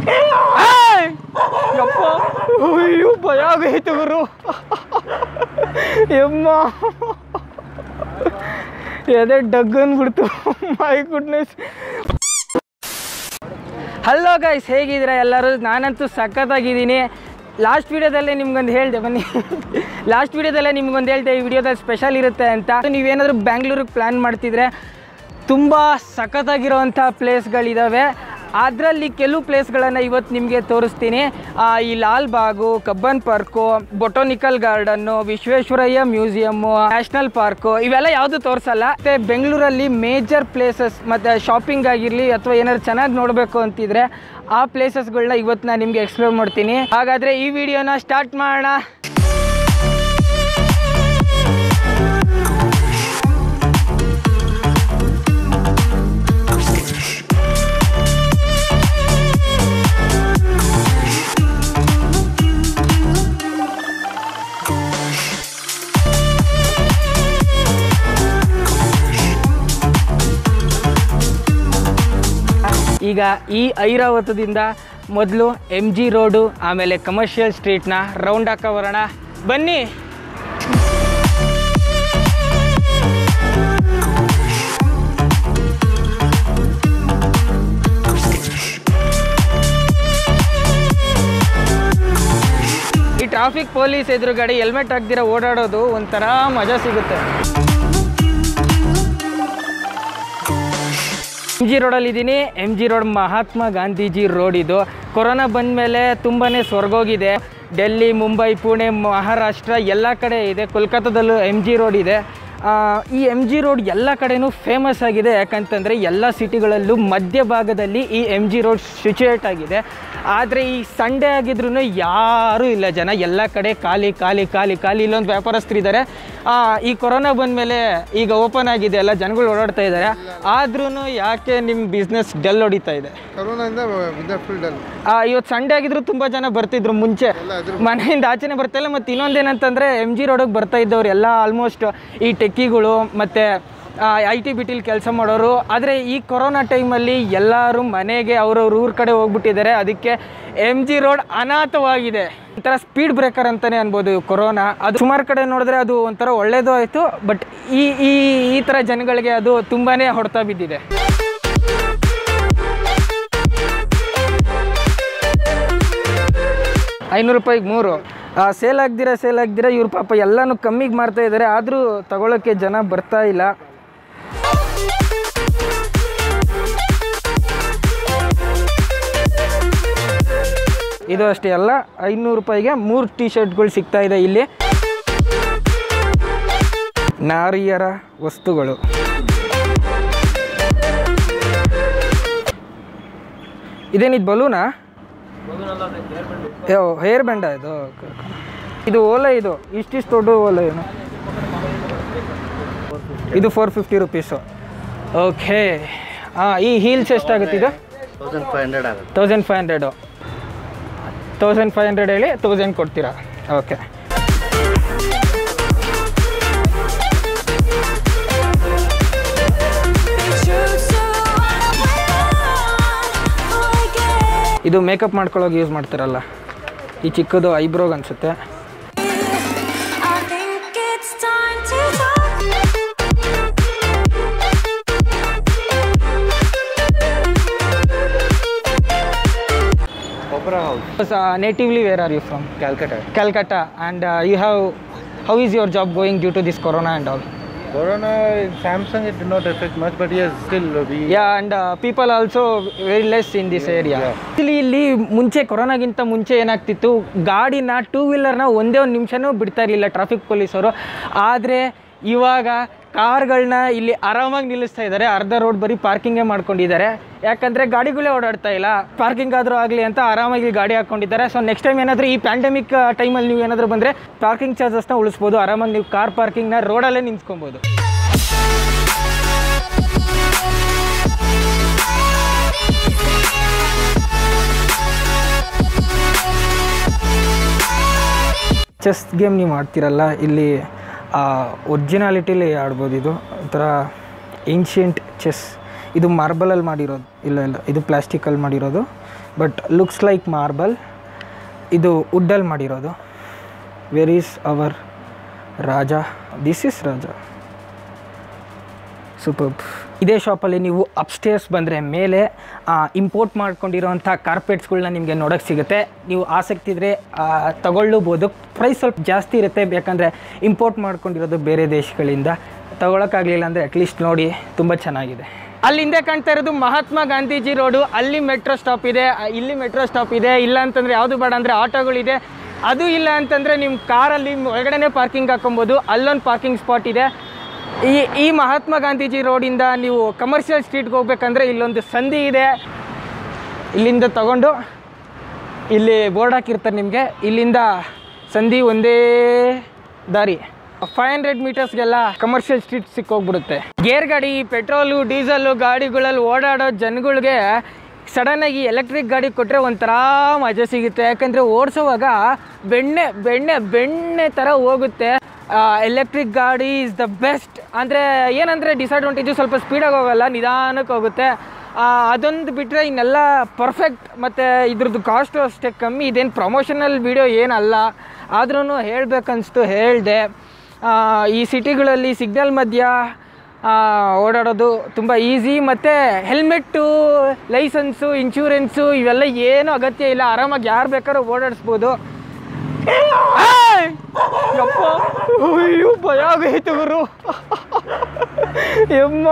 ಏಯ್! ಯಪ್ಪ ಅಯ್ಯೋ ಭಯ ಆಗೈತೆ ಗುರು ಯಮ್ಮ ಎದೆ ಡಗ್ ಅಂದ್ಬಿಡ್ತು ಮೈ ಗುಡ್ನೆಸ್ ಹಲೋ ಗೈಸ್ ಹೇಗಿದ್ದೀರಾ ಎಲ್ಲರೂ ನಾನಂತೂ ಸಖತ್ತಾಗಿದ್ದೀನಿ ಲಾಸ್ಟ್ ವೀಡಿಯೋದಲ್ಲೇ ನಿಮ್ಗೊಂದು ಹೇಳಿದೆ ಬನ್ನಿ ಲಾಸ್ಟ್ ವೀಡಿಯೋದಲ್ಲೇ ನಿಮ್ಗೊಂದು ಹೇಳಿದೆ ಈ ವಿಡಿಯೋದಲ್ಲಿ ಸ್ಪೆಷಲ್ ಇರುತ್ತೆ ಅಂತ ನೀವೇನಾದರೂ ಬ್ಯಾಂಗ್ಳೂರಿಗೆ ಪ್ಲ್ಯಾನ್ ಮಾಡ್ತಿದ್ರೆ ತುಂಬ ಸಖತ್ತಾಗಿರೋವಂಥ ಪ್ಲೇಸ್ಗಳಿದ್ದಾವೆ ಅದರಲ್ಲಿ ಕೆಲವು ಪ್ಲೇಸ್ಗಳನ್ನು ಇವತ್ತು ನಿಮಗೆ ತೋರಿಸ್ತೀನಿ ಆ, ಈ Lal Bagh Cubbon park botanical garden Visvesvaraya museum national park ಇವೆಲ್ಲ ಯಾವುದು ತೋರಿಸಲ್ಲ ಮತ್ತು ಬೆಂಗಳೂರಲ್ಲಿ ಮೇಜರ್ ಪ್ಲೇಸಸ್ ಮತ್ತು ಶಾಪಿಂಗ್ ಆಗಿರಲಿ ಅಥವಾ ಏನಾದ್ರು ಚೆನ್ನಾಗಿ ನೋಡಬೇಕು ಅಂತಿದ್ರೆ ಆ ಪ್ಲೇಸಸ್ಗಳನ್ನ ಇವತ್ತು ನಾನು ನಿಮಗೆ ಎಕ್ಸ್ಪ್ಲೋರ್ ಮಾಡ್ತೀನಿ ಹಾಗಾದರೆ ಈ ವಿಡಿಯೋನ ಸ್ಟಾರ್ಟ್ ಮಾಡೋಣ ಈಗ ಈ ಐರಾವತದಿಂದ ಮೊದಲು ಎಮ್ ಜಿ ರೋಡು ಆಮೇಲೆ ಕಮರ್ಷಿಯಲ್ ಸ್ಟ್ರೀಟ್ನ ರೌಂಡ್ ಹಾಕೋ ಬರೋಣ ಬನ್ನಿ ಈ ಟ್ರಾಫಿಕ್ ಪೊಲೀಸ್ ಎದುರುಗಡೆ ಹೆಲ್ಮೆಟ್ ಹಾಕ್ದಿರ ಓಡಾಡೋದು ಒಂಥರ ಮಜಾ ಸಿಗುತ್ತೆ ಎಮ್ ಜಿ ರೋಡಲ್ಲಿ ಇದ್ದೀನಿ M G road Mahatma Gandhiji road ಇದು ಕೊರೋನಾ ಬಂದ ಮೇಲೆ ತುಂಬಾ ಸ್ವರ್ಗೋಗಿದೆ ಡೆಲ್ಲಿ ಮುಂಬೈ ಪುಣೆ ಮಹಾರಾಷ್ಟ್ರ ಎಲ್ಲ ಕಡೆ ಇದೆ ಕೋಲ್ಕತ್ತಾದಲ್ಲೂ ಎಮ್ ಜಿ ರೋಡ್ ಇದೆ ಆ, ಈ ಎಮ್ ಜಿ ರೋಡ್ ಎಲ್ಲ ಕಡೆನೂ ಫೇಮಸ್ ಆಗಿದೆ ಯಾಕಂತಂದರೆ ಎಲ್ಲ ಸಿಟಿಗಳಲ್ಲೂ ಮಧ್ಯಭಾಗದಲ್ಲಿ ಈ ಎಮ್ ಜಿ ರೋಡ್ ಸಿಚುಯೇಟ್ ಆಗಿದೆ ಆದರೆ ಈ ಸಂಡೇ ಆಗಿದ್ರೂ ಯಾರೂ ಇಲ್ಲ ಜನ ಎಲ್ಲ ಕಡೆ ಖಾಲಿ ಖಾಲಿ ಖಾಲಿ ಖಾಲಿ ಇಲ್ಲೊಂದು ವ್ಯಾಪಾರಸ್ಥರಿದ್ದಾರೆ ಆ, ಈ ಕೊರೋನಾ ಬಂದಮೇಲೆ ಈಗ ಓಪನ್ ಆಗಿದೆ ಎಲ್ಲ ಜನಗಳು ಓಡಾಡ್ತಾ ಇದ್ದಾರೆ ಆದ್ರೂ ಯಾಕೆ ನಿಮ್ಮ ಬಿಸ್ನೆಸ್ ಡೆಲ್ ಹೊಡಿತಾ ಇದೆ ಕರೋನಾದಿಂದ ವಿದರ್ ಫೀಲ್ಡಲ್ಲಿ ಆ, ಇವತ್ತು ಸಂಡೇ ಆಗಿದ್ರು ತುಂಬ ಜನ ಬರ್ತಿದ್ರು ಮುಂಚೆ ಎಲ್ಲ ಅದ್ರ ಮನೆಯಿಂದ ಆಚೆನೆ ಬರ್ತಾಯಿಲ್ಲ ಮತ್ತು ಇನ್ನೊಂದೇನಂತಂದರೆ ಎಮ್ ಜಿ ರೋಡಿಗೆ ಬರ್ತಾ ಇದ್ದವ್ರು ಎಲ್ಲ ಆಲ್ಮೋಸ್ಟ್ ಈ ಟೆಕ್ಕಿಗಳು ಮತ್ತು ಐ ಟಿ ಬಿ ಟಿಲಿ ಕೆಲಸ ಮಾಡೋರು ಆದರೆ ಈ ಕೊರೋನಾ ಟೈಮಲ್ಲಿ ಎಲ್ಲರೂ ಮನೆಗೆ ಅವ್ರವ್ರ ಊರ ಕಡೆ ಹೋಗ್ಬಿಟ್ಟಿದ್ದಾರೆ ಅದಕ್ಕೆ ಎಮ್ ಜಿ ರೋಡ್ ಅನಾಥವಾಗಿದೆ ಒಂಥರ ಸ್ಪೀಡ್ ಬ್ರೇಕರ್ ಅಂತಲೇ ಅನ್ಬೋದು ಕೊರೋನಾ ಅದು ಸುಮಾರು ಕಡೆ ನೋಡಿದ್ರೆ ಅದು ಒಂಥರ ಒಳ್ಳೇದು ಆಯಿತು ಬಟ್ ಈ ಈ ಈ ಥರ ಜನಗಳಿಗೆ ಅದು ತುಂಬಾ ಹೊಡ್ತಾ ಬಿದ್ದಿದೆ ಐನೂರು ರೂಪಾಯಿಗೆ ಮೂರು ಸೇಲ್ ಆಗ್ದಿರ ಸೇಲ್ ಆಗ್ದಿರ ಇವ್ರ ಪಾಪ ಎಲ್ಲನೂ ಕಮ್ಮಿಗೆ ಮಾರ್ತಾ ಇದ್ದಾರೆ ಆದರೂ ತಗೊಳ್ಳೋಕ್ಕೆ ಜನ ಬರ್ತಾ ಇಲ್ಲ ಇದು ಅಷ್ಟೇ ಅಲ್ಲ ಐನೂರು ರೂಪಾಯಿಗೆ ಮೂರು ಟಿ ಶರ್ಟ್ಗಳು ಸಿಗ್ತಾ ಇದೆ ಇಲ್ಲಿ ನಾರಿಯರ ವಸ್ತುಗಳು ಇದೇನಿದು ಬಲೂನಾ ಯೋ ಹೇರ್ ಬ್ಯಾಂಡ ಇದು ಇದು ಓಲೆ ಇದು ಇಷ್ಟಿಷ್ಟು ದೊಡ್ಡ ಓಲೆ ಏನು ಇದು ಫೋರ್ ಫಿಫ್ಟಿ ರುಪೀಸು ಓಕೆ ಹಾಂ ಈ ಹೀಲ್ಸ್ ಎಷ್ಟಾಗುತ್ತೆ ಇದು ತೌಸಂಡ್ ಫೈವ್ ಹಂಡ್ರೆಡ್ ಆಗುತ್ತೆ thousand five hundred thousand five hundred ಹೇಳಿ ತೌಸಂಡ್ ಕೊಡ್ತೀರಾ ಓಕೆ ಇದು ಮೇಕಪ್ ಮಾಡ್ಕೊಳ್ಳೋಕೆ ಯೂಸ್ ಮಾಡ್ತಾರಲ್ಲ ಈ ಚಿಕ್ಕದು ಐಬ್ರೋಗ್ ಅನಿಸುತ್ತೆ I think it's time to talk. Opera house natively where are you from Calcutta Calcutta and uh, you have how is your job going due to this corona and all corona Samsung it not effect much but yes still we yeah and uh, people also very less in this area yeah. actually ಇಲ್ಲಿ ಮುಂಚೆ ಕೊರೋನಾಗಿಂತ ಮುಂಚೆ ಏನಾಗ್ತಿತ್ತು ಗಾಡಿನ two ವೀಲರ್ನ ಒಂದೇ ಒಂದು ನಿಮಿಷನೂ ಬಿಡ್ತಾ ಇರಲಿಲ್ಲ traffic ಪೊಲೀಸರು ಆದರೆ ಇವಾಗ ಕಾರ್ಗಳನ್ನ ಇಲ್ಲಿ ಆರಾಮಾಗಿ ನಿಲ್ಲಿಸ್ತಾ ಇದ್ದಾರೆ ಅರ್ಧ ರೋಡ್ ಬರೀ ಪಾರ್ಕಿಂಗೇ ಮಾಡ್ಕೊಂಡಿದ್ದಾರೆ ಯಾಕಂದರೆ ಗಾಡಿಗಳೇ ಓಡಾಡ್ತಾ ಇಲ್ಲ ಪಾರ್ಕಿಂಗ್ ಆದರೂ ಆಗಲಿ ಅಂತ ಆರಾಮಾಗಿ ಗಾಡಿ ಹಾಕ್ಕೊಂಡಿದ್ದಾರೆ ಸೊ ನೆಕ್ಸ್ಟ್ ಟೈಮ್ ಏನಾದರೂ ಈ ಪ್ಯಾಂಡಮಿಕ್ ಟೈಮಲ್ಲಿ ನೀವು ಏನಾದರೂ ಬಂದರೆ ಪಾರ್ಕಿಂಗ್ ಚಾರ್ಜಸ್ನ ಉಳಿಸ್ಬೋದು ಆರಾಮಾಗಿ ನೀವು ಕಾರ್ ಪಾರ್ಕಿಂಗ್ನ ರೋಡಲ್ಲೇ ನಿಂತ್ಕೊಬೋದು ಚೆಸ್ ಗೇಮ್ ನೀವು ಆಡ್ತಿರಲ್ಲ ಇಲ್ಲಿ ಒರಿಜಿನಾಲಿಟಿಲಿ ಆಡ್ಬೋದು ಇದು ಒಂಥರ ಏನ್ಷಿಯಂಟ್ ಚೆಸ್ ಇದು ಮಾರ್ಬಲಲ್ಲಿ ಮಾಡಿರೋದು ಇಲ್ಲ ಇಲ್ಲ ಇದು ಪ್ಲಾಸ್ಟಿಕಲ್ಲಿ ಮಾಡಿರೋದು ಬಟ್ ಲುಕ್ಸ್ ಲೈಕ್ ಮಾರ್ಬಲ್ ಇದು ವುಡ್ಡಲ್ಲಿ ಮಾಡಿರೋದು where is our Raja this is Raja super ಇದೇ ಶಾಪಲ್ಲಿ ನೀವು ಅಪ್ಸ್ಟೇರ್ಸ್ ಬಂದರೆ ಮೇಲೆ ಇಂಪೋರ್ಟ್ ಮಾಡ್ಕೊಂಡಿರೋಂಥ ಕಾರ್ಪೆಟ್ಸ್ಗಳನ್ನ ನಿಮಗೆ ನೋಡೋಕ್ಕೆ ಸಿಗುತ್ತೆ ನೀವು ಆಸಕ್ತಿ ಇದ್ದರೆ ತಗೊಳ್ಳಬೋದು ಪ್ರೈಸ್ ಸ್ವಲ್ಪ ಜಾಸ್ತಿ ಇರುತ್ತೆ ಯಾಕಂದರೆ ಇಂಪೋರ್ಟ್ ಮಾಡ್ಕೊಂಡಿರೋದು ಬೇರೆ ದೇಶಗಳಿಂದ ತಗೊಳಕ್ಕಾಗಲಿಲ್ಲ ಅಂದರೆ ಅಟ್ಲೀಸ್ಟ್ ನೋಡಿ ತುಂಬ ಚೆನ್ನಾಗಿದೆ ಅಲ್ಲಿ ಹಿಂದೆ ಕಾಣ್ತಾ ಇರೋದು ಮಹಾತ್ಮ ಗಾಂಧೀಜಿ ರೋಡು ಅಲ್ಲಿ ಮೆಟ್ರೋ ಸ್ಟಾಪ್ ಇದೆ ಆ, ಇಲ್ಲಿ ಮೆಟ್ರೋ ಸ್ಟಾಪ್ ಇದೆ ಇಲ್ಲ ಅಂತಂದರೆ ಯಾವುದು ಬೇಡ ಅಂದರೆ ಆಟೋಗಳಿದೆ ಅದು ಇಲ್ಲ ಅಂತಂದರೆ ನಿಮ್ಮ ಕಾರಲ್ಲಿ ಒಳಗಡೆನೇ ಪಾರ್ಕಿಂಗ್ ಹಾಕೊಬೋದು ಅಲ್ಲೊಂದು ಪಾರ್ಕಿಂಗ್ ಸ್ಪಾಟ್ ಇದೆ ಈ ಈ ಮಹಾತ್ಮ ಗಾಂಧೀಜಿ ರೋಡಿಂದ ನೀವು ಕಮರ್ಷಿಯಲ್ ಸ್ಟ್ರೀಟ್ಗೆ ಹೋಗ್ಬೇಕಂದ್ರೆ ಇಲ್ಲೊಂದು ಸಂಧಿ ಇದೆ ಇಲ್ಲಿಂದ ತಗೊಂಡು ಇಲ್ಲಿ ಬೋರ್ಡ್ ಹಾಕಿರ್ತಾರೆ ನಿಮಗೆ ಇಲ್ಲಿಂದ ಸಂಧಿ ಒಂದೇ ದಾರಿ ಫೈವ್ ಹಂಡ್ರೆಡ್ ಮೀಟರ್ಸ್ಗೆಲ್ಲ ಕಮರ್ಷಿಯಲ್ ಸ್ಟ್ರೀಟ್ ಸಿಕ್ಕೋಗ್ಬಿಡುತ್ತೆ ಗೇರ್ ಗಾಡಿ ಪೆಟ್ರೋಲು ಡೀಸೆಲ್ಲು ಗಾಡಿಗಳಲ್ಲಿ ಓಡಾಡೋ ಜನಗಳಿಗೆ ಸಡನ್ನಾಗಿ ಎಲೆಕ್ಟ್ರಿಕ್ ಗಾಡಿ ಕೊಟ್ಟರೆ ಒಂಥರ ಮಜಾ ಸಿಗುತ್ತೆ ಯಾಕಂದರೆ ಓಡಿಸೋವಾಗ ಬೆಣ್ಣೆ ಬೆಣ್ಣೆ ಬೆಣ್ಣೆ ಥರ ಹೋಗುತ್ತೆ ಎಲೆಕ್ಟ್ರಿಕ್ ಗಾಡಿ ಇಸ್ ದ ಬೆಸ್ಟ್ ಅಂದರೆ ಏನಂದರೆ ಡಿಸಡ್ವಾಂಟೇಜು ಸ್ವಲ್ಪ ಸ್ಪೀಡಾಗಿ ಹೋಗಲ್ಲ ನಿಧಾನಕ್ಕೆ ಹೋಗುತ್ತೆ ಆ, ಅದೊಂದು ಬಿಟ್ಟರೆ ಇನ್ನೆಲ್ಲ ಪರ್ಫೆಕ್ಟ್ ಮತ್ತು ಇದ್ರದ್ದು ಕಾಸ್ಟು ಅಷ್ಟೇ ಕಮ್ಮಿ ಇದೇನು ಪ್ರಮೋಷನಲ್ ವೀಡಿಯೋ ಏನಲ್ಲ ಆದ್ರೂ ಹೇಳಬೇಕನ್ನಿಸ್ತು ಹೇಳಿದೆ ಈ ಸಿಟಿಗಳಲ್ಲಿ ಸಿಗ್ನಲ್ ಮಧ್ಯ ಆ, ಓಡಾಡೋದು ತುಂಬ ಈಸಿ ಮತ್ತು ಹೆಲ್ಮೆಟ್ಟು ಲೈಸೆನ್ಸು ಇನ್ಶೂರೆನ್ಸು ಇವೆಲ್ಲ ಏನೂ ಅಗತ್ಯ ಇಲ್ಲ ಆರಾಮಾಗಿ ಯಾರು ಬೇಕಾದ್ರೂ ಓಡಾಡಿಸ್ಬೋದು ಏಯ್! ಯಪ್ಪ ಅಯ್ಯೋ ಭಯ ಆಗೈತೆ ಗುರು ಯಮ್ಮ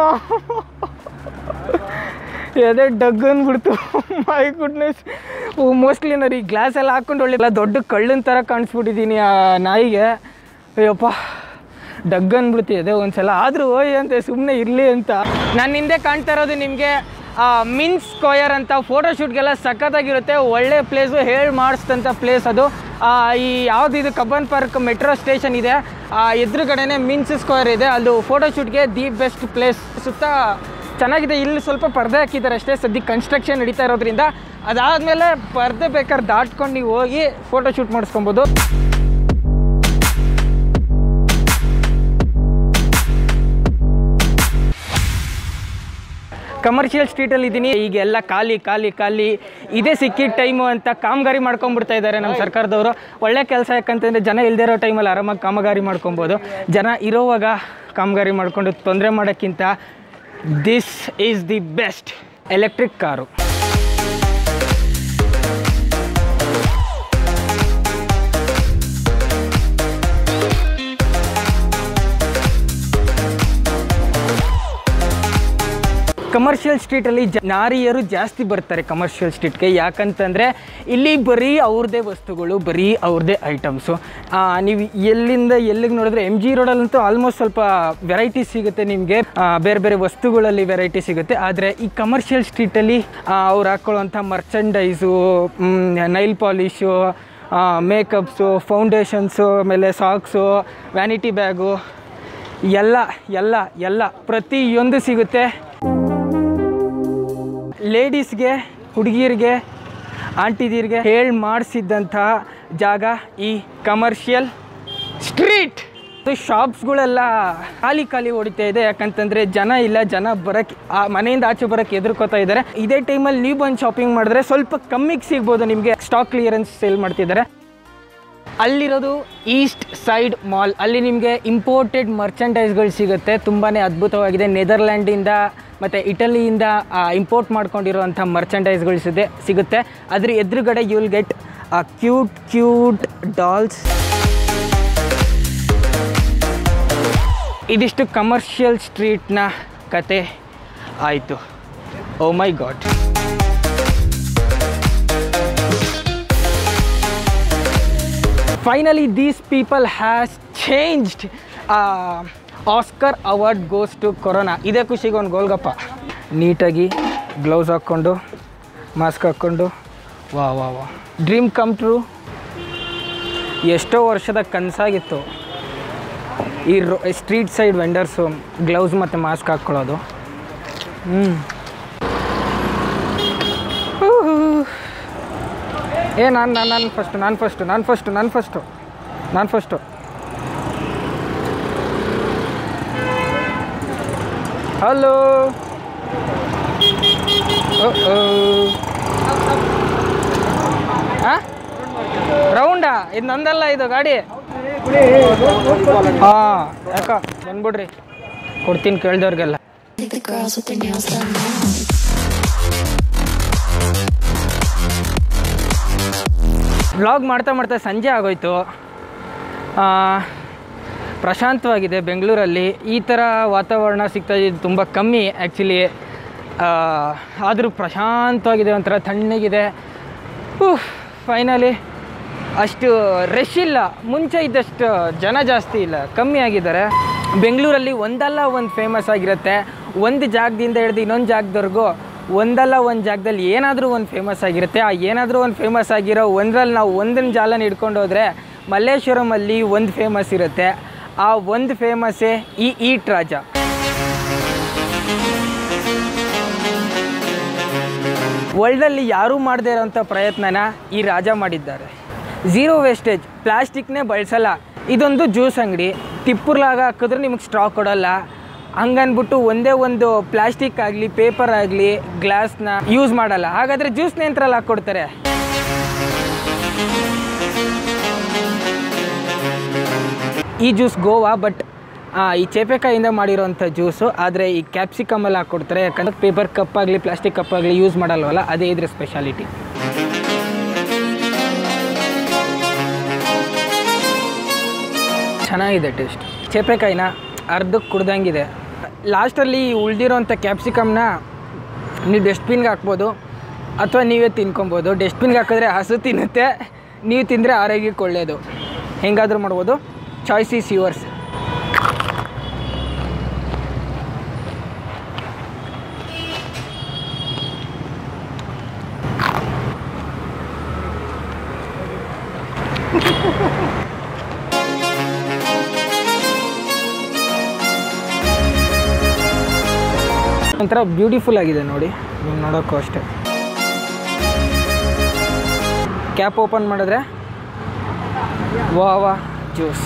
ಎದೆ ಡಗ್ ಅಂದ್ಬಿಡ್ತು ಮೈ ಗುಡ್ನೆಸ್ ಮೋಸ್ಟ್ಲಿ ನಾನು ಈ ಗ್ಲಾಸ್ ಎಲ್ಲ ಹಾಕೊಂಡು ಒಳ್ಳೆ ದೊಡ್ಡ ಕಳ್ಳನ ಥರ ಕಾಣಿಸ್ಬಿಟ್ಟಿದ್ದೀನಿ ಆ ನಾಯಿಗೆ ಅಯ್ಯಪ್ಪ ಡಗ್ ಅಂದ್ಬಿಡ್ತು ಎದೆ ಒಂದ್ಸಲ ಆದರೂ ಓಯ್ ಅಂತ ಸುಮ್ಮನೆ ಇರಲಿ ಅಂತ ನಾನು ಹಿಂದೆ ಕಾಣ್ತಾ ಇರೋದು ನಿಮಗೆ ಮಿನ್ಸ್ ಸ್ಕ್ವಯರ್ ಅಂತ ಫೋಟೋಶೂಟ್ಗೆಲ್ಲ ಸಖತ್ತಾಗಿರುತ್ತೆ ಒಳ್ಳೆ ಪ್ಲೇಸು ಹೇಳಿ ಮಾಡಿಸಿದಂಥ ಪ್ಲೇಸ್ ಅದು ಆ, ಈ ಯಾವ್ದು ಇದು ಕಬ್ಬನ್ ಪಾರ್ಕ್ ಮೆಟ್ರೋ ಸ್ಟೇಷನ್ ಇದೆ ಆ ಎದುರುಗಡೆನೆ ಮಿನ್ಸ್ ಸ್ಕ್ವೇರ್ ಇದೆ ಅದು ಫೋಟೋಶೂಟ್ಗೆ ದಿ ಬೆಸ್ಟ್ ಪ್ಲೇಸ್ ಸುತ್ತ ಚೆನ್ನಾಗಿದೆ ಇಲ್ಲಿ ಸ್ವಲ್ಪ ಪರ್ದೆ ಹಾಕಿದ್ದಾರೆ ಅಷ್ಟೇ ಸದ್ಯಕ್ಕೆ ಕನ್ಸ್ಟ್ರಕ್ಷನ್ ನಡೀತಾ ಇರೋದ್ರಿಂದ ಅದಾದಮೇಲೆ ಪರ್ದೆ ಬೇಕಾದ್ರೆ ದಾಟ್ಕೊಂಡು ನೀವು ಹೋಗಿ ಫೋಟೋ ಶೂಟ್ ಮಾಡಿಸ್ಕೊಬೋದು ಕಮರ್ಷಿಯಲ್ ಸ್ಟ್ರೀಟಲ್ಲಿ ಇದ್ದೀನಿ ಈಗ ಎಲ್ಲ ಖಾಲಿ ಖಾಲಿ ಖಾಲಿ ಇದೇ ಸಿಕ್ಕಿದ ಟೈಮು ಅಂತ ಕಾಮಗಾರಿ ಮಾಡ್ಕೊಂಡ್ಬಿಡ್ತಾ ಇದ್ದಾರೆ ನಮ್ಮ ಸರ್ಕಾರದವರು ಒಳ್ಳೆ ಕೆಲಸ ಯಾಕಂತಂದರೆ ಜನ ಇಲ್ಲದೇ ಇರೋ ಟೈಮಲ್ಲಿ ಆರಾಮಾಗಿ ಕಾಮಗಾರಿ ಮಾಡ್ಕೊಬೋದು ಜನ ಇರೋವಾಗ ಕಾಮಗಾರಿ ಮಾಡಿಕೊಂಡು ತೊಂದರೆ ಮಾಡೋಕ್ಕಿಂತ this is the best electric car commercial ಸ್ಟ್ರೀಟಲ್ಲಿ ಜ ನಾರಿಯರು ಜಾಸ್ತಿ ಬರ್ತಾರೆ ಕಮರ್ಷಿಯಲ್ ಸ್ಟ್ರೀಟ್ಗೆ ಯಾಕಂತಂದರೆ ಇಲ್ಲಿ ಬರೀ ಅವ್ರದ್ದೇ ವಸ್ತುಗಳು ಬರೀ ಅವ್ರದ್ದೇ ಐಟಮ್ಸು ನೀವು ಎಲ್ಲಿಂದ ಎಲ್ಲಿಗೆ ನೋಡಿದ್ರೆ ಎಮ್ ಜಿ ರೋಡಲ್ಲಂತೂ ಆಲ್ಮೋಸ್ಟ್ ಸ್ವಲ್ಪ ವೆರೈಟಿ ಸಿಗುತ್ತೆ ನಿಮಗೆ ಬೇರೆ ಬೇರೆ ವಸ್ತುಗಳಲ್ಲಿ ವೆರೈಟಿ ಸಿಗುತ್ತೆ ಆದರೆ ಈ ಕಮರ್ಷಿಯಲ್ ಸ್ಟ್ರೀಟಲ್ಲಿ ಅವ್ರು ಹಾಕ್ಕೊಳ್ಳುವಂಥ ಮರ್ಚಂಡೈಸು ನೈಲ್ ಪಾಲಿಶು ಮೇಕಪ್ಸು ಫೌಂಡೇಶನ್ಸು ಆಮೇಲೆ ಸಾಕ್ಸು ವ್ಯಾನಿಟಿ ಬ್ಯಾಗು ಎಲ್ಲ ಎಲ್ಲ ಎಲ್ಲ ಪ್ರತಿಯೊಂದು ಸಿಗುತ್ತೆ ಲೇಡೀಸ್ಗೆ ಹುಡುಗಿಯರಿಗೆ ಆಂಟಿದಿರಿಗೆ ಹೇಳಿ ಮಾಡಿಸಿದ್ದಂತಹ ಜಾಗ ಈ ಕಮರ್ಷಿಯಲ್ ಸ್ಟ್ರೀಟ್ ಶಾಪ್ಸ್ಗಳೆಲ್ಲ ಖಾಲಿ ಖಾಲಿ ಹೊಡಿತಾ ಇದೆ ಯಾಕಂತಂದರೆ ಜನ ಇಲ್ಲ ಜನ ಬರೋಕ್ಕೆ ಆ ಮನೆಯಿಂದ ಆಚೆ ಬರೋಕ್ಕೆ ಎದುರ್ಕೋತಾ ಇದ್ದಾರೆ ಇದೇ ಟೈಮಲ್ಲಿ ನೀವು ಬಂದು ಶಾಪಿಂಗ್ ಮಾಡಿದ್ರೆ ಸ್ವಲ್ಪ ಕಮ್ಮಿಗೆ ಸಿಗ್ಬೋದು ನಿಮಗೆ ಸ್ಟಾಕ್ ಕ್ಲಿಯರೆನ್ಸ್ ಸೇಲ್ ಮಾಡ್ತಿದ್ದಾರೆ ಅಲ್ಲಿರೋದು ಈಸ್ಟ್ ಸೈಡ್ ಮಾಲ್ ಅಲ್ಲಿ ನಿಮಗೆ ಇಂಪೋರ್ಟೆಡ್ ಮರ್ಚಂಡೈಸ್ಗಳು ಸಿಗುತ್ತೆ ತುಂಬಾ ಅದ್ಭುತವಾಗಿದೆ ನೆದರ್ಲ್ಯಾಂಡಿಂದ ಮತ್ತು ಇಟಲಿಯಿಂದ ಇಂಪೋರ್ಟ್ ಮಾಡ್ಕೊಂಡಿರುವಂಥ ಮರ್ಚಂಡೈಸ್ಗಳು ಸಿದೆ ಸಿಗುತ್ತೆ ಅದ್ರ ಎದುರುಗಡೆ you will get cute cute dolls ಇದಿಷ್ಟು ಕಮರ್ಷಿಯಲ್ ಸ್ಟ್ರೀಟ್ನ ಕತೆ ಆಯಿತು oh my god finally these people has changed Oscar award goes to corona ಇದೇ ಖುಷಿಗೆ ಒಂದು ಗೋಲ್ಗಪ್ಪ ನೀಟಾಗಿ ಗ್ಲೌಸ್ ಹಾಕ್ಕೊಂಡು ಮಾಸ್ಕ್ ಹಾಕ್ಕೊಂಡು ವಾ ವಾ ವಾ ಡ್ರೀಮ್ ಕಮ್ ಟ್ರೂ ಎಷ್ಟೋ ವರ್ಷದ ಕನಸಾಗಿತ್ತು ಈ ರೋ ಸ್ಟ್ರೀಟ್ ಸೈಡ್ ವೆಂಡರ್ಸು ಗ್ಲೌಸ್ ಮತ್ತು ಮಾಸ್ಕ್ ಹಾಕ್ಕೊಳ್ಳೋದು ಹ್ಞೂ ಏ ನಾನು ನಾನು ನಾನು ಫಸ್ಟು ನಾನು ಫಸ್ಟು ನಾನು ಫಸ್ಟು ನಾನು ಫಸ್ಟು ನಾನು ಫಸ್ಟು ಹಲೋ ರೌಂಡಾ ಇದು ನಂದಲ್ಲ ಇದು ಗಾಡಿ ಹಾಂ ಯಾಕ ಬಂದ್ಬಿಡ್ರಿ ಕೊಡ್ತೀನಿ ಕೇಳ್ದವ್ರಿಗೆಲ್ಲ The girls with their nails done now. Vlog ಮಾಡ್ತಾ ಮಾಡ್ತಾ ಸಂಜೆ ಆಗೋಯ್ತು ಆ, ಪ್ರಶಾಂತವಾಗಿದೆ ಬೆಂಗಳೂರಲ್ಲಿ ಈ ಥರ ವಾತಾವರಣ ಸಿಗ್ತಾ ಇದ್ದು ತುಂಬ ಕಮ್ಮಿ ಆ್ಯಕ್ಚುಲಿ ಆದರೂ ಪ್ರಶಾಂತವಾಗಿದೆ ಒಂಥರ ತಣ್ಣಗಿದೆ ಫೈನಲಿ ಅಷ್ಟು ರಶ್ ಇಲ್ಲ ಮುಂಚೆ ಇದ್ದಷ್ಟು ಜನ ಜಾಸ್ತಿ ಇಲ್ಲ ಕಮ್ಮಿ ಆಗಿದ್ದಾರೆ ಬೆಂಗಳೂರಲ್ಲಿ ಒಂದಲ್ಲ ಒಂದು ಫೇಮಸ್ ಆಗಿರುತ್ತೆ ಒಂದು ಜಾಗದಿಂದ ಹಿಡಿದು ಇನ್ನೊಂದು ಜಾಗದವರೆಗೂ ಒಂದಲ್ಲ ಒಂದು ಜಾಗದಲ್ಲಿ ಏನಾದರೂ ಒಂದು ಫೇಮಸ್ ಆಗಿರುತ್ತೆ ಆ ಏನಾದರೂ ಒಂದು ಫೇಮಸ್ ಆಗಿರೋ ಒಂದರಲ್ಲಿ ನಾವು ಒಂದನ್ನ ಜಾಲನ ಹಿಡ್ಕೊಂಡು ಹೋದರೆ ಮಲ್ಲೇಶ್ವರಮಲ್ಲಿ ಒಂದು ಫೇಮಸ್ ಇರುತ್ತೆ ಆ ಒಂದು ಫೇಮಸ್ಸೇ ಈ ಈಟ್ ರಾಜ ವರ್ಲ್ಡಲ್ಲಿ ಯಾರೂ ಮಾಡದೇ ಇರೋಂಥ ಪ್ರಯತ್ನನ ಈ ರಾಜ ಮಾಡಿದ್ದಾರೆ ಝೀರೋ ವೇಸ್ಟೇಜ್ ಪ್ಲಾಸ್ಟಿಕ್ನೇ ಬಳಸಲ್ಲ ಇದೊಂದು ಜ್ಯೂಸ್ ಅಂಗಡಿ ತಿಪ್ಪುರ್ಲಾಗ ಹಾಕಿದ್ರೆ ನಿಮಗೆ ಸ್ಟ್ರಾ ಕೊಡಲ್ಲ ಹಂಗನ್ಬಿಟ್ಟು ಒಂದೇ ಒಂದು ಪ್ಲಾಸ್ಟಿಕ್ ಆಗಲಿ ಪೇಪರ್ ಆಗಲಿ ಗ್ಲಾಸ್ನ ಯೂಸ್ ಮಾಡಲ್ಲ ಹಾಗಾದರೆ ಜ್ಯೂಸ್ನ ಯಂತ್ರಲ್ಲಿ ಹಾಕ್ಕೊಡ್ತಾರೆ ಈ ಜ್ಯೂಸ್ ಗೋವಾ ಬಟ್ ಈ ಚೇಪೆಕಾಯಿಂದ ಮಾಡಿರೋಂಥ ಜ್ಯೂಸು ಆದರೆ ಈ ಕ್ಯಾಪ್ಸಿಕಮಲ್ಲಿ ಹಾಕ್ಕೊಡ್ತಾರೆ ಯಾಕಂದ್ರೆ ಪೇಪರ್ ಕಪ್ ಆಗಲಿ ಪ್ಲಾಸ್ಟಿಕ್ ಕಪ್ ಆಗಲಿ ಯೂಸ್ ಮಾಡಲ್ವಲ್ಲ ಅದೇ ಇದ್ರ ಸ್ಪೆಷಾಲಿಟಿ ಚೆನ್ನಾಗಿದೆ ಟೇಸ್ಟ್ ಚೇಪೆಕಾಯಿನ ಅರ್ಧಕ್ಕೆ ಕುಡ್ದಂಗಿದೆ ಲಾಸ್ಟಲ್ಲಿ ಉಳ್ದಿರೋಂಥ ಕ್ಯಾಪ್ಸಿಕಮ್ನ ನೀವು ಡಸ್ಟ್ಬಿನ್ಗೆ ಹಾಕ್ಬೋದು ಅಥವಾ ನೀವೇ ತಿನ್ಕೊಬೋದು ಡಸ್ಟ್ಬಿನ್ಗೆ ಹಾಕಿದ್ರೆ ಹಸು ತಿನ್ನುತ್ತೆ ನೀವು ತಿಂದರೆ ಆರೋಗ್ಯಕ್ಕೆ ಒಳ್ಳೆಯದು ಹೆಂಗಾದರೂ ಮಾಡ್ಬೋದು ಚಾಯ್ಸ್ ಈಸ್ ಯುವರ್ಸ್ ಒಂಥರ ಬ್ಯೂಟಿಫುಲ್ ಆಗಿದೆ ನೋಡಿ ನೀವು ನೋಡೋಕ್ಕೂ ಅಷ್ಟೇ ಕ್ಯಾಪ್ ಓಪನ್ ಮಾಡಿದ್ರೆ ವಾ ವಾ ಜ್ಯೂಸ್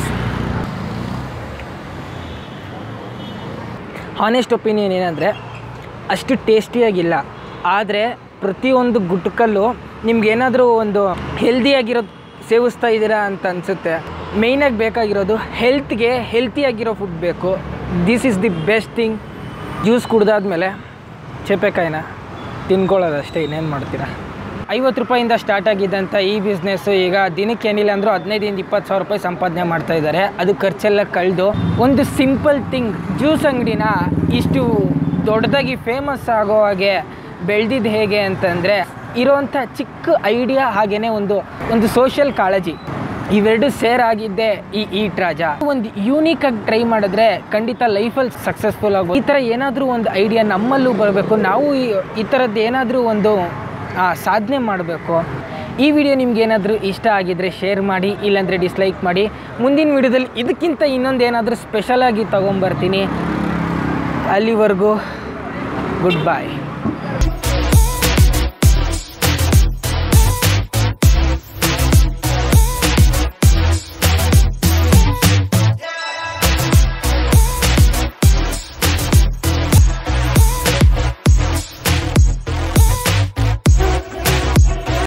ಹಾನೆಸ್ಟ್ ಒಪಿನಿಯನ್ ಏನಂದರೆ ಅಷ್ಟು ಟೇಸ್ಟಿಯಾಗಿಲ್ಲ ಆದರೆ ಪ್ರತಿಯೊಂದು ಗುಟ್ಕಲ್ಲೂ ನಿಮ್ಗೆ ಏನಾದರೂ ಒಂದು ಹೆಲ್ದಿಯಾಗಿರೋದು ಸೇವಿಸ್ತಾ ಇದ್ದೀರಾ ಅಂತ ಅನಿಸುತ್ತೆ ಮೇಯ್ನಾಗಿ ಬೇಕಾಗಿರೋದು ಹೆಲ್ತ್ಗೆ ಹೆಲ್ತಿಯಾಗಿರೋ ಫುಡ್ ಬೇಕು this is the best thing juice ಕುಡ್ದಾದ್ಮೇಲೆ ಚೇಪೆಕಾಯಿನ ತಿನ್ಕೊಳ್ಳೋದು ಅಷ್ಟೇ ಇನ್ನೇನು ಮಾಡ್ತೀರಾ ಐವತ್ತು ರೂಪಾಯಿಂದ ಸ್ಟಾರ್ಟ್ ಆಗಿದ್ದಂಥ ಈ ಬಿಸ್ನೆಸ್ಸು ಈಗ ದಿನಕ್ಕೆ ಏನಿಲ್ಲ ಅಂದರೂ ಹದಿನೈದಿಂದ ಇಪ್ಪತ್ತು ಸಾವಿರ ರೂಪಾಯಿ ಸಂಪಾದನೆ ಮಾಡ್ತಾ ಇದ್ದಾರೆ ಅದು ಖರ್ಚೆಲ್ಲ ಕಳೆದು ಒಂದು ಸಿಂಪಲ್ ಥಿಂಗ್ ಜ್ಯೂಸ್ ಅಂಗಡಿನ ಇಷ್ಟು ದೊಡ್ಡದಾಗಿ ಫೇಮಸ್ ಆಗೋ ಹಾಗೆ ಬೆಳೆದಿದ್ದು ಹೇಗೆ ಅಂತಂದರೆ ಇರೋವಂಥ ಚಿಕ್ಕ ಐಡಿಯಾ ಹಾಗೆಯೇ ಒಂದು ಒಂದು ಸೋಷಿಯಲ್ ಕಾಳಜಿ ಇವೆರಡು ಸೇರ್ ಆಗಿದ್ದೆ ಈ ಈಟ್ ರಾಜ ಒಂದು ಯೂನಿಕ್ ಆಗಿ ಟ್ರೈ ಮಾಡಿದ್ರೆ ಖಂಡಿತ ಲೈಫಲ್ಲಿ ಸಕ್ಸಸ್ಫುಲ್ ಆಗೋ ಈ ಥರ ಏನಾದರೂ ಒಂದು ಐಡಿಯಾ ನಮ್ಮಲ್ಲೂ ಬರಬೇಕು ನಾವು ಈ- ಈ ಥರದ್ದು ಏನಾದರೂ ಒಂದು ಆ, ಸಾಧನೆ ಮಾಡಬೇಕು ಈ ವಿಡಿಯೋ ನಿಮ್ಗೆ ಏನಾದರೂ ಇಷ್ಟ ಆಗಿದ್ರೆ ಶೇರ್ ಮಾಡಿ ಇಲ್ಲಾಂದರೆ ಡಿಸ್ಲೈಕ್ ಮಾಡಿ ಮುಂದಿನ ವಿಡಿಯೋದಲ್ಲಿ ಇದಕ್ಕಿಂತ ಇನ್ನೊಂದು ಏನಾದರೂ ಸ್ಪೆಷಲಾಗಿ ತೊಗೊಂಬರ್ತೀನಿ ಅಲ್ಲಿವರೆಗೂ ಗುಡ್ ಬಾಯ್